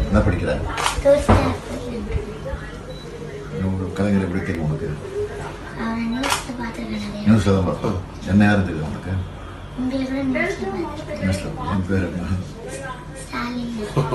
என்ன படிக்கிற third standard உங்க கலைஞர் எப்படி தெரியும் உனக்கு அவனை நியூஸில் பார்த்துருக்கேன் நிறைய நியூஸில் தான் பார்த்தோம் என்ன யாரும் தெரியும் உனக்கு உங்களுக்கு கூட நியூஸில் பார்த்துருக்கேன் நியூஸில் என் பேர் என்ன ஸ்டாலின்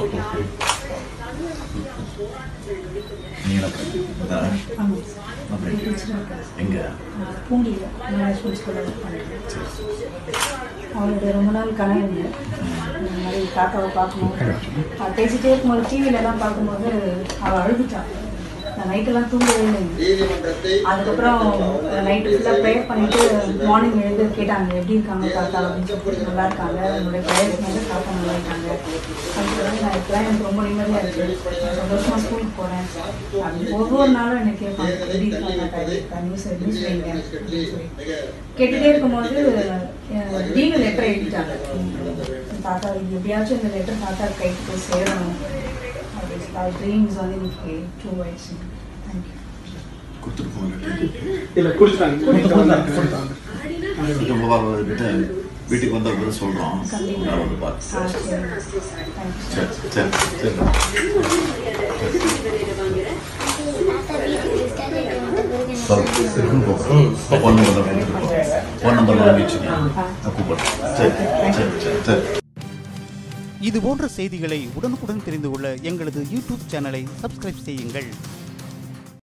நீ என்ன படிக்கிறீங்க என்ன படிக்கிறீங்க எங்கே பூண்டியில் மேனேஜ்மெண்ட் ஸ்கூலில் ஒர்க் பண்ணுறேன் சரி அவளுடைய ரொம்ப நாள் கனவுங்க இந்த மாதிரி தாத்தாவை பார்க்கணும் அவள் பேசிட்டே இருக்கும்போது டிவிலலாம் பார்க்கும்போது அவள் அழுதுட்டான் நான் நைட்டெல்லாம் தூங்கவே இல்லைங்க அதுக்கப்புறம் நைட்டு ஃபுல்லாக ப்ரேயர் பண்ணிட்டு மார்னிங் எழுந்து கேட்டாங்க எப்படி இருக்காங்க தாத்தா அப்படின்னு சொல்லிட்டு நல்லா இருக்காங்க என்னுடைய ப்ரேயர்ஸ் வந்து தாத்தா நல்லா இருக்காங்க அதுக்கு நான் இப்போலாம் எனக்கு ரொம்ப நிம்மதியாக இருக்குது நான் சந்தோஷமாக ஸ்கூலுக்கு போகிறேன் அப்படி ஒவ்வொரு நாளும் எனக்கு கேட்பாங்க எப்படி இருக்காங்க தாத்தா எப்படி இருக்கா நியூஸ் நியூஸ் வைங்க அப்படின்னு சொல்லி கேட்டுட்டே இருக்கும்போது டீனு லெட்டர் எழுதிட்டாங்க தாத்தா இது எப்படியாச்சும் இந்த லெட்டர் தாத்தா கைக்கு போய் சேரணும் அப்படி ட்ரீம்ஸ் வந்து இன்னைக்கு ட்ரூ ஆயிடுச்சு தேங்க்யூ கொடுத்துட்டு போங்க இல்ல குடிச்சாங்க கிட்ட வீட்டுக்கு வந்த பிறகு சொல்கிறோம் நான் வந்து பார்த்து ஆ சரி தேங்க்யூ சரி சரி சரி தாத்தா வீட்டுக்கு டிஸ்சார்ஜ் ஆகிட்டு வந்த பிறகு எனக்கு சொல் திரும்ப போகிறோம் ஃபோன் நம்பர் வாங்கிட்டு ஃபோன் நம்பர் வாங்கி வச்சுக்கோங்க நான் கூப்பிடுறேன் சரி சரி சரி சரி இது போன்ற செய்திகளை உடனுக்குடன் தெரிந்து கொள்ள எங்களது யூடியூப் சேனலை சப்ஸ்கிரைப் செய்யுங்கள்